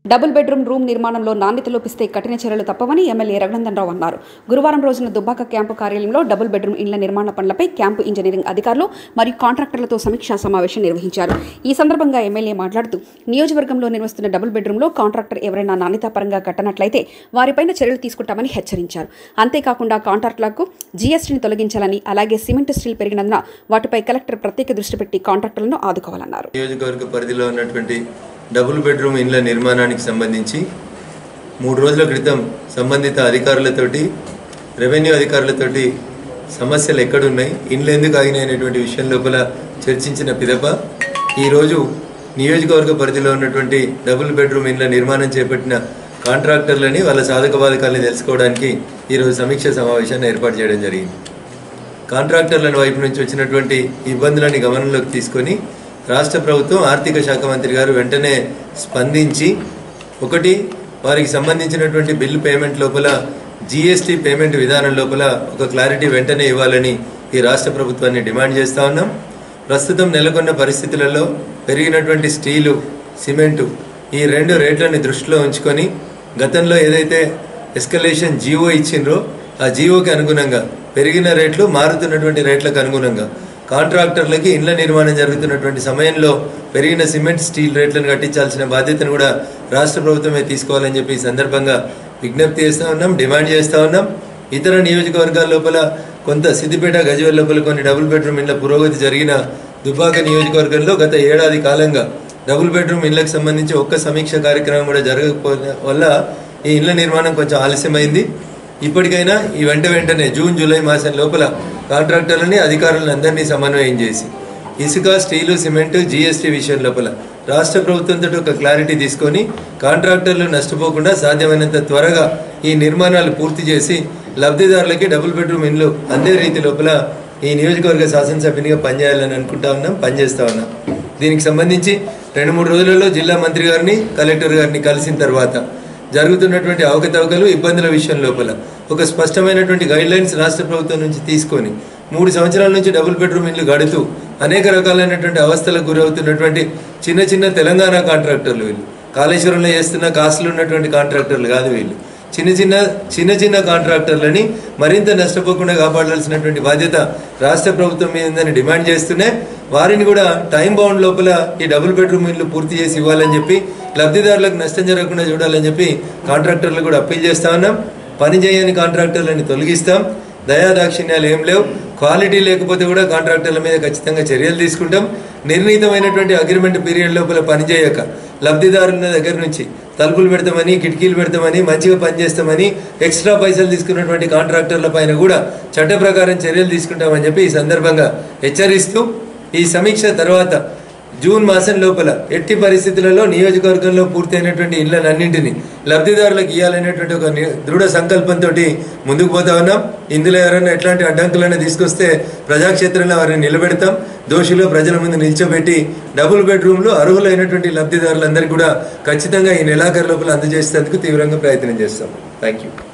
double bedroom room నిర్మాణంలో నాణ్యత లోపిస్తే కఠిన చర్యలు తప్పవని ఎమ్మెల్యే రఘునందన్ రావు అన్నారు గురువారం రోజున దుబ్బాక క్యాంపు కార్యాలయంలో డబుల్ బెడ్రూమ్ ఇండ్ల నిర్మాణ పనులపై క్యాంపు ఇంజనీరింగ్ అధికారులు మరియు కాంట్రాక్టర్లతో సమీక్షా సమావేశం నిర్వహించారు ఈ సందర్భంగా ఎమ్మెల్యే మాట్లాడుతూ నియోజకవర్గంలో నిర్వహిస్తున్న డబుల్ బెడ్రూమ్లో కాంట్రాక్టర్ ఎవరైనా నాణ్యతాపరంగా కట్టనట్లయితే వారిపైన చర్యలు తీసుకుంటామని హెచ్చరించారు అంతేకాకుండా కాంట్రాక్టులకు జీఎస్టీని తొలగించాలని అలాగే సిమెంట్ స్టీల్ పెరిగినందున వాటిపై కలెక్టర్ ప్రత్యేక దృష్టి పెట్టి కాంట్రాక్టర్లను ఆదుకోవాలన్నారు నియోజకవర్గ పరిధిలో ఉన్నటువంటి డబుల్ బెడ్రూమ్ ఇండ్ల నిర్మాణానికి సంబంధించి మూడు రోజుల క్రితం సంబంధిత అధికారులతోటి రెవెన్యూ అధికారులతోటి సమస్యలు ఎక్కడున్నాయి ఇండ్లు ఎందుకు ఆగినాయి అనేటువంటి విషయం లోపల చర్చించిన పిదప ఈరోజు నియోజకవర్గ పరిధిలో ఉన్నటువంటి డబుల్ బెడ్రూమ్ ఇండ్ల నిర్మాణం చేపట్టిన కాంట్రాక్టర్లని వాళ్ళ సాధక బాధకాలని తెలుసుకోవడానికి ఈరోజు సమీక్ష సమావేశాన్ని ఏర్పాటు చేయడం జరిగింది కాంట్రాక్టర్ల వైపు నుంచి వచ్చినటువంటి ఇబ్బందులని గమనంలోకి తీసుకొని రాష్ట్ర ప్రభుత్వం ఆర్థిక శాఖ మంత్రి గారు వెంటనే స్పందించి ఒకటి వారికి సంబంధించినటువంటి బిల్లు పేమెంట్ లోపల జీఎస్టీ పేమెంట్ విధానం లోపల ఒక క్లారిటీ వెంటనే ఇవ్వాలని ఈ రాష్ట్ర ప్రభుత్వాన్ని డిమాండ్ చేస్తా ఉన్నాం ప్రస్తుతం నెలకొన్న పరిస్థితులలో పెరిగినటువంటి స్టీలు సిమెంటు ఈ రెండు రేట్లని దృష్టిలో ఉంచుకొని గతంలో ఏదైతే ఎస్కలేషన్ జీవో ఇచ్చిండ్రో ఆ జీవోకి అనుగుణంగా పెరిగిన రేట్లు మారుతున్నటువంటి రేట్లకు అనుగుణంగా కాంట్రాక్టర్లకి ఇండ్ల నిర్మాణం జరుగుతున్నటువంటి సమయంలో పెరిగిన సిమెంట్ స్టీల్ రేట్లను కట్టించాల్సిన బాధ్యతను కూడా రాష్ట్ర ప్రభుత్వమే తీసుకోవాలని చెప్పి ఈ సందర్భంగా విజ్ఞప్తి చేస్తా ఉన్నాం డిమాండ్ చేస్తా ఉన్నాం ఇతర నియోజకవర్గాల లోపల కొంత సిద్దిపేట గజ్వేల్ లోపల కొన్ని డబుల్ బెడ్రూమ్ ఇండ్ల పురోగతి జరిగిన దుబ్బాక నియోజకవర్గంలో గత ఏడాది కాలంగా డబుల్ బెడ్రూమ్ ఇళ్లకు సంబంధించి ఒక్క సమీక్ష కార్యక్రమం కూడా జరగకపోవడం వల్ల ఈ ఇళ్ల నిర్మాణం కొంచెం ఆలస్యమైంది ఇప్పటికైనా ఈ వెంట వెంటనే జూన్ జూలై మాసం లోపల కాంట్రాక్టర్లని అధికారులను అందరినీ సమన్వయం చేసి ఇసుక స్టీలు సిమెంట్ జీఎస్టీ విషయం లోపల రాష్ట్ర ప్రభుత్వంతో ఒక క్లారిటీ తీసుకొని కాంట్రాక్టర్లు నష్టపోకుండా సాధ్యమైనంత త్వరగా ఈ నిర్మాణాలు పూర్తి చేసి లబ్ధిదారులకి డబుల్ బెడ్రూమ్ ఇండ్లు అందే రీతి లోపల ఈ నియోజకవర్గ శాసనసభ్యునిగా పనిచేయాలని అనుకుంటా ఉన్నాం పనిచేస్తా ఉన్నాం దీనికి సంబంధించి రెండు మూడు రోజులలో జిల్లా మంత్రి గారిని కలెక్టర్ గారిని కలిసిన తర్వాత జరుగుతున్నటువంటి అవకతవకలు ఇబ్బందుల విషయం లోపల ఒక స్పష్టమైనటువంటి గైడ్ లైన్స్ రాష్ట్ర ప్రభుత్వం నుంచి తీసుకొని మూడు సంవత్సరాల నుంచి డబుల్ బెడ్రూమ్ ఇల్లు గడుతూ అనేక రకాలైనటువంటి అవస్థలకు గురవుతున్నటువంటి చిన్న చిన్న తెలంగాణ కాంట్రాక్టర్లు వీళ్ళు కాళేశ్వరంలో చేస్తున్న కాసులు ఉన్నటువంటి కాంట్రాక్టర్లు కాదు వీళ్ళు చిన్న చిన్న చిన్న చిన్న కాంట్రాక్టర్లని మరింత నష్టపోకుండా కాపాడాల్సినటువంటి బాధ్యత రాష్ట్ర ప్రభుత్వం మీద ఉందని డిమాండ్ చేస్తూనే వారిని కూడా టైం బౌండ్ లోపల ఈ డబుల్ బెడ్రూమ్ ఇల్లు పూర్తి చేసి ఇవ్వాలని చెప్పి లబ్ధిదారులకు నష్టం జరగకుండా చూడాలని చెప్పి కాంట్రాక్టర్లు కూడా అప్పీల్ చేస్తా ఉన్నాం పని చేయని కాంట్రాక్టర్లని తొలగిస్తాం దయాదాక్షిణ్యాలు ఏం లేవు క్వాలిటీ లేకపోతే కూడా కాంట్రాక్టర్ల మీద ఖచ్చితంగా చర్యలు తీసుకుంటాం నిర్ణీతమైనటువంటి అగ్రిమెంట్ పీరియడ్ లోపల పనిచేయక లబ్ధిదారుల దగ్గర నుంచి తలుపులు పెడతామని కిటికీలు పెడతామని మంచిగా పనిచేస్తామని ఎక్స్ట్రా పైసలు తీసుకున్నటువంటి కాంట్రాక్టర్ల పైన కూడా చట్ట ప్రకారం చర్యలు తీసుకుంటామని చెప్పి ఈ సందర్భంగా హెచ్చరిస్తూ ఈ సమీక్ష తర్వాత జూన్ మాసం లోపల ఎట్టి పరిస్థితులలో నియోజకవర్గంలో పూర్తయినటువంటి ఇళ్లన్నింటినీ లబ్ధిదారులకు ఇవ్వాలనేటువంటి ఒక ని- దృఢ సంకల్పంతో ముందుకు పోతా ఉన్నాం ఇందులో ఎవరైనా ఎట్లాంటి అడ్డంకులైనా తీసుకొస్తే ప్రజాక్షేత్రంలో వారిని నిలబెడతాం దోషులు ప్రజల ముందు నిల్చోబెట్టి డబుల్ బెడ్రూమ్లు అర్హులైనటువంటి లబ్ధిదారులందరికీ కూడా ఖచ్చితంగా ఈ నెలాఖరు లోపల అందజేసేందుకు తీవ్రంగా ప్రయత్నం చేస్తాం థ్యాంక్ యూ